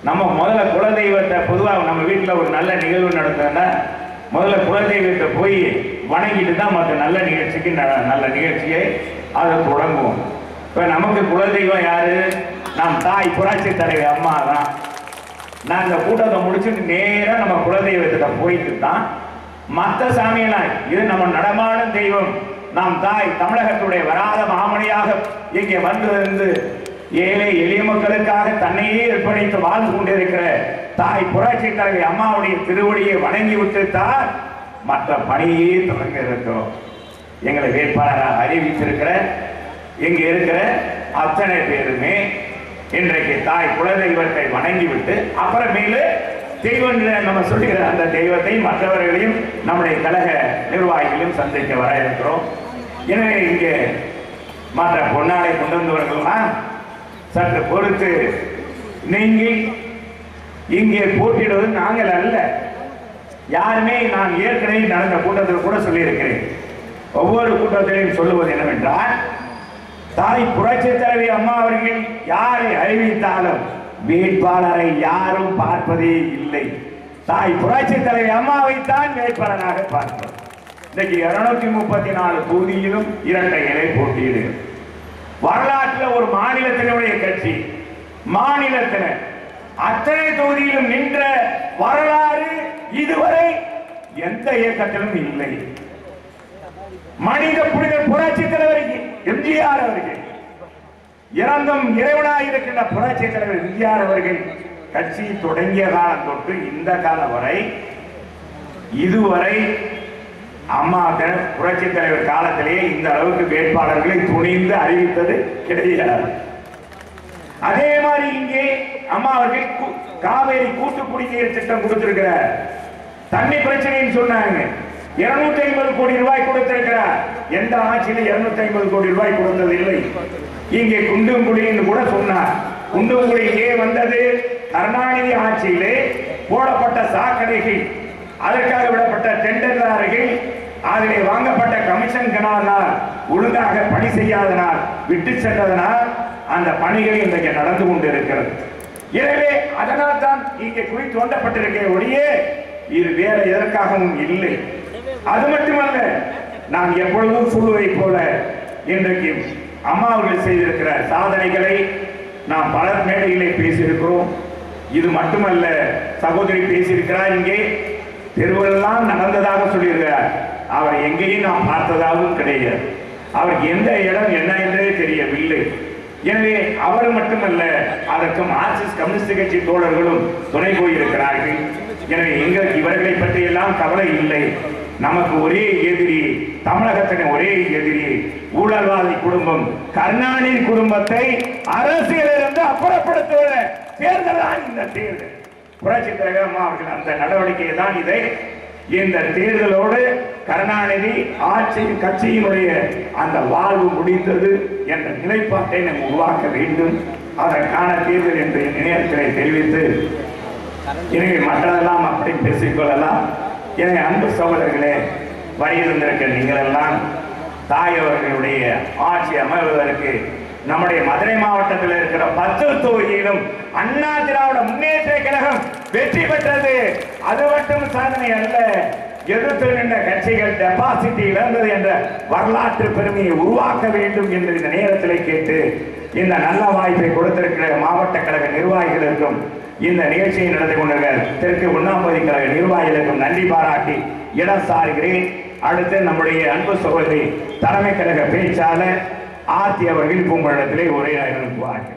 நம்ம முதல்ல குலதெய்வத்தை பொதுவாக நம்ம வீட்டில் ஒரு நல்ல நிகழ்வு நடந்ததுன்னா முதல்ல குலதெய்வத்தை போய் வணங்கிட்டு தான் மற்ற நல்ல நிகழ்ச்சிக்கு ந- நல்ல நிகழ்ச்சியை அதை தொடங்குவோம் இப்போ நமக்கு குலதெய்வம் யாரு நம் தாய் புரட்சி தலைவி அம்மா தான் நான் இந்த கூட்டத்தை முடிச்சுட்டு நேரா நம்ம குலதெய்வத்திட்ட போயிட்டு தான் மற்ற சாமியெல்லாம் இது நம்ம நடமாடும் தெய்வம் நாம் தாய் தமிழகத்துடைய வராத மாமணியாக இங்கே வந்திருந்து ஏழை எளிய மக்களுக்காக தன்னையே அர்ப்பணித்து வாழ்ந்து கொண்டிருக்கிற தாய் புரட்சி தலைவி அம்மாவுடைய திருவடியை வணங்கி விட்டு தான் மற்ற பணியே தொடங்க இருக்கிறோம் எங்களை வேட்பாளராக அறிவித்திருக்கிற இங்க இருக்கிற அத்தனை பேருமே இன்றைக்கு தாய் குலதெய்வத்தை வணங்கிவிட்டு அப்புறமேலு தெய்வம் நம்ம சொல்லுகிற அந்த தெய்வத்தை மற்றவர்களையும் நம்முடைய கழக நிர்வாகிகளையும் சந்திக்க வர இருக்கிறோம் எனவே இங்கே மற்ற பொன்னாடை கொண்டு வந்தவர்கள்லாம் சற்று பொறுத்து நீங்கள் இங்கே போட்டியிடுவது நாங்கள் அல்ல யாருமே நான் ஏற்கனவே நடந்த கூட்டத்தில் கூட சொல்லியிருக்கிறேன் ஒவ்வொரு கூட்டத்திலையும் சொல்லுவது என்னவென்றால் தாய் புரட்சி தலைவி அம்மா அவர்கள் யாரை அறிவித்தாலும் வேட்பாளரை யாரும் பார்ப்பதே இல்லை தாய் புரட்சி தலைவி அம்மாவை தான் வேட்பாளராக பார்ப்போம் இன்னைக்கு இருநூத்தி முப்பத்தி நாலு தொகுதியிலும் இரட்டை இலை போட்டியிடுகிறது வரலாற்றில் ஒரு மாநிலத்தினுடைய கட்சி மாநிலத்தில் அத்தனை தொகுதியிலும் நின்ற வரலாறு இதுவரை எந்த இயக்கத்திலும் இல்லை மனித புனித புரட்சி தலைவர் எம்ஜிஆர் அவர்கள் இறந்தும் இறைவனாய் இருக்கின்ற புரட்சி தலைவர் எம்ஜிஆர் அவர்கள் கட்சி தொடங்கிய காலம் தொட்டு இந்த காலம் வரை இதுவரை அம்மா க- புரட்சி தலைவர் காலத்திலேயே இந்த அளவுக்கு வேட்பாளர்களை துணிந்து அறிவித்தது கிடையாது அதே மாதிரி இங்கே அம்மா அவர்கள் கு- காவேரி கூட்டு குடிநீர் திட்டம் கொடுத்திருக்கிறார் தண்ணி பிரச்சனைன்னு சொன்னாங்க 250 ஐம்பது கோடி ரூபாய் கொடுத்திருக்கிறார் எந்த ஆட்சியில 250 ஐம்பது கோடி ரூபாய் கொடுத்தது இல்லை இங்கே குண்டுங்குடின்னு கூட சொன்னார் குண்டுங்குடி ஏன் வந்தது கருணாநிதி ஆட்சியிலே போடப்பட்ட சாக்கடைகள் அதற்காக விடப்பட்ட டெண்டர்தாரர்கள் அதிலே வாங்கப்பட்ட கமிஷன் கணானால் ஒழுங்காக பணி செய்யாதனால் விட்டு சென்றதனால் அந்த பணிகள் இன்றைக்கு நடந்து கொண்டிருக்கிறது எனவே அதனால் தான் இங்கே குழி தோண்டப்பட்டிருக்க ஒழிய இது வேற எதற்காகவும் இல்லை அது மட்டுமல்ல நான் எப்பொழுதும் சொல்லுவதை போல இன்றைக்கு அம்மா அவர்கள் செய்திருக்கிற சாதனைகளை நாம் பல மேடைகளை பேசியிருக்கிறோம் இது மட்டுமல்ல சகோதரி பேசியிருக்கிறார் இங்கே தெருவெல்லாம் நடந்ததாக சொல்லியிருக்கிறார் அவர் எங்கேயும் நாம் பார்த்ததாகவும் கிடையாது அவருக்கு எந்த இடம் என்ன என்றே தெரியவில்லை எனவே அவர் மட்டுமல்ல அதற்கு மார்க்சிஸ்ட் கம்யூனிஸ்ட் கட்சி தோழர்களும் துணை போயிருக்கிறார்கள் எனவே எங்களுக்கு இவர்களை பற்றி எல்லாம் கவலை இல்லை நமக்கு ஒரே எதிரி தமிழகத்தின் ஒரே எதிரி ஊழல்வாதி குடும்பம் கருணாநிதி குடும்பத்தை அரசியலிருந்து அப்புறப்படுத்துவத தேர்தல் தான் இந்த தேர்தல் புரட்சி தலைவர் அம்மா அவர்கள் அந்த நடவடிக்கை தான் இதை இந்த தேர்தலோடு கருணாநிதி ஆட்சி கட்சியினுடைய அந்த வாழ்வு முடிந்தது என்ற நிலைப்பாட்டை நாம் உருவாக்க வேண்டும் அதற்கான தேர்தல் என்று நேரத்திலே தெரிவித்து எனவே மற்றதெல்லாம் அப்படி பேசிக்கொள்ளலாம் எனவே அன்பு சகோதரர்களே வரியிருந்திருக்க நீங்கள் எல்லாம் தாய் அவர்களுடைய ஆட்சி அமைவதற்கு நம்முடைய மதுரை மாவட்டத்தில் இருக்கிற பத்து தொகுதியிலும் அண்ணா திராவிட முன்னேற்ற கழகம் வெற்றி பெற்றது அது மட்டும் சாதனை அல்ல எதிர்த்து நின்ற கட்சிகள் டெபாசிட் இழந்தது என்ற வரலாற்று பெருமையை உருவாக்க வேண்டும் என்று இந்த நேரத்தில் கேட்டு இந்த நல்ல வாய்ப்பை கொடுத்திருக்கிற மாவட்ட கழக நிர்வாகிகளுக்கும் இந்த நிகழ்ச்சியை நடத்தி கொண்டிருக்கிற தெற்கு உண்ணாம்பதி கழக நிர்வாகிகளுக்கும் நன்றி பாராட்டி இடம் சாருகிறேன் அடுத்து நம்முடைய அன்பு சகோதரி தலைமை கழக பேச்சாளர் ஆர்த்தி அவர்கள் பூம்பழத்திலே உரையாடல் அனுப்புவார்கள்